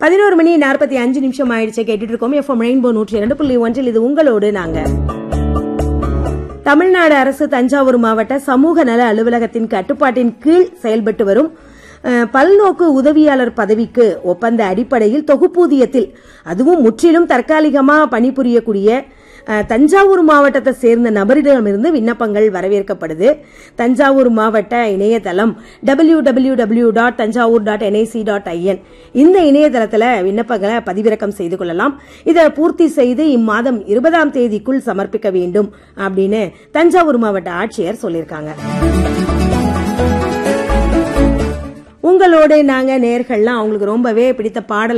பதினோரு மணி நாற்பத்தி அஞ்சு நிமிஷம் ஆயிடுச்சு கேட்டுட்டு இருக்கோம் எஃப்எம் ரெயின்போ நூற்றி இரண்டு புள்ளி ஒன்றில் இது உங்களோடு நாங்க தமிழ்நாடு அரசு தஞ்சாவூர் மாவட்ட சமூக நல அலுவலகத்தின் கட்டுப்பாட்டின் கீழ் செயல்பட்டு வரும் அஹ், பல்நோக்கு உதவியாளர் பதவிக்கு ஒப்பந்த அடிப்படையில் தொகுப்பூதியத்தில் அதுவும் முற்றிலும் தற்காலிகமா பணிபுரியக்கூடிய அஹ், தஞ்சாவூர் மாவட்டத்தை சேர்ந்த நபரிடமிருந்து விண்ணப்பங்கள் வரவேற்கப்படுது தஞ்சாவூர் மாவட்ட இணையதளம் W W W dot Thanjavur dot NIC dot IN இந்த இணையதளத்துல விண்ணப்பங்களை பதிவிறக்கம் செய்து கொள்ளலாம் இதை பூர்த்தி செய்து இம்மாதம் இருபதாம் தேதிக்குள் சமர்ப்பிக்க வேண்டும் அப்படின்னு தஞ்சாவூர் மாவட்ட ஆட்சியர் சொல்லியிருக்காங்க உங்களோட நாங்க நேர்கள்லாம் அவங்களுக்கு ரொம்பவே பிடித்த பாடல்